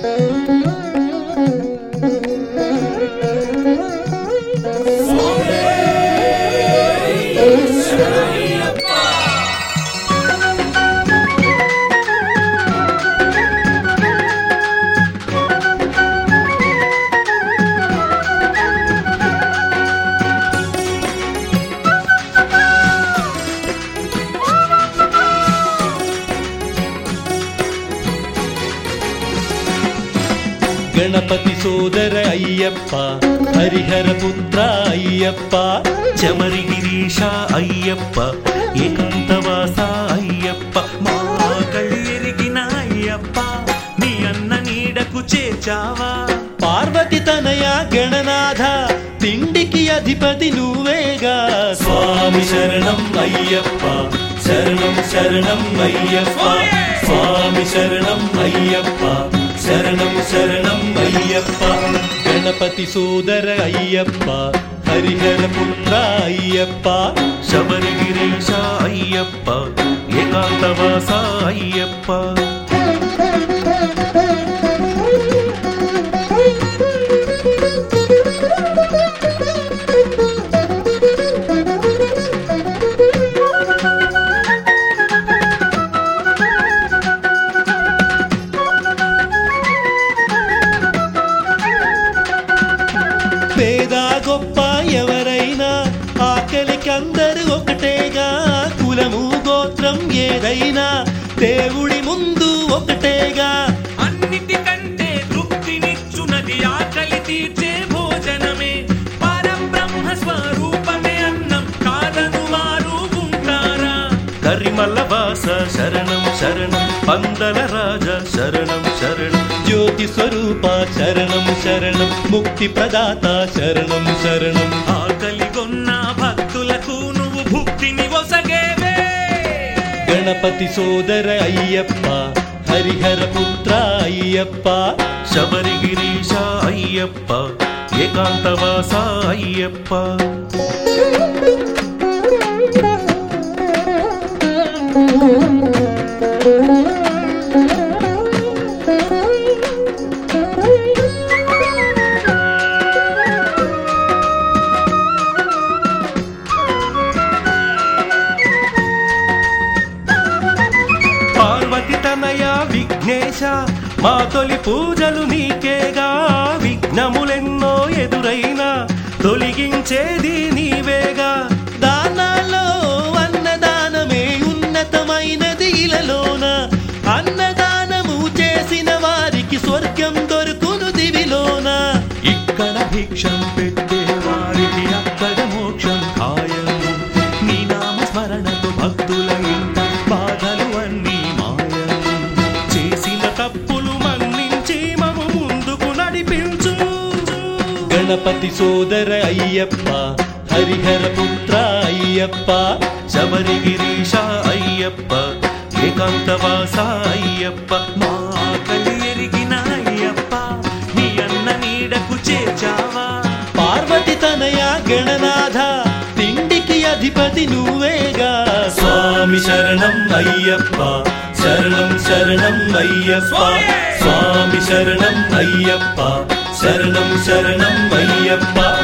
గణపతి సోదర అయ్యప్ప హరిహర పుత్ర అయ్యప్ప చమరి గిరీశ అయ్యప్ప ఏకాంతవాస అయ్యప్ప మా కళ్ళు ఎరిగిన అయ్యప్ప నీ అన్న నీడకు చేర్చావా పార్వతి తనయ గణనాథ తిండికి అధిపతి నువ్వేగా స్వామి శరణం అయ్యప్ప శరణం శరణం అయ్యప్ప స్వామి శరణం అయ్యప్ప శరణం శరణం అయ్యప్ప గణపతి సోదర అయ్యప్ప హరిహర పుత్ర అయ్యప్ప శబరి గిరీశ అయ్యప్ప ఏకాంతవాస అయ్యప్ప పేద గొప్ప ఎవరైనా ఆకలికి అందరూ ఒకటేగా కులము గోత్రం ఏదైనా దేవుడి ముందు ఒకటేగా అన్నిటికంటే తృప్తినిచ్చునది ఆకలి తీర్చే భోజనమే పరబ్రహ్మ స్వరూపమే అన్నం కాదను వారు ఉంటారా కరిమల్ల వాస శరణం శరణం పందల రాజ శరణం శరణం జ్యోతి స్వరూప శరణం శరణం ముక్తి ప్రదాత శరణం శరణం ఆకలి కొన్న భక్తులకు నువ్వు భుక్తిని ఒసగేవే గణపతి సోదర అయ్యప్ప హరిహర పుత్ర అయ్యప్ప శబరి గిరీశ అయ్యప్ప ఏకాంతవాస అయ్యప్ప పార్వతి తనయ విఘ్నేశ మా తొలి పూజలు నీకేగా విఘ్నములెన్నో ఎదురైనా తొలగించేది నీవేగా దానాల్లో అన్నదానమే ఉన్నతమైనది ఇలలోన అన్నదానము చేసిన వారికి స్వర్గం దొరుకును దివిలోన ఇక్కడ భిక్షం పెట్టే వారికి అక్కడ మోక్షం ఖాయం నీ నామ స్మరణతో భక్తుల ఇంట బాధలు అన్నీ మాయం చేసిన తప్పులు మన్నించి మము ముందుకు నడిపించు గణపతి సోదర అయ్యప్ప హరిహర పుత్ర అయ్యప్ప శబరి గిరీశ అయ్యప్ప ఏకాంతవాస అయ్యప్ప మా కలి ఎరిగిన అయ్యప్ప నీ అన్న నీడకు చేర్చావా పార్వతి తనయ గణనాథ తిండికి అధిపతి నువ్వేగా స్వామి శరణం అయ్యప్ప శరణం శరణం అయ్యప్ప స్వామి శరణం అయ్యప్ప శరణం శరణం అయ్యప్ప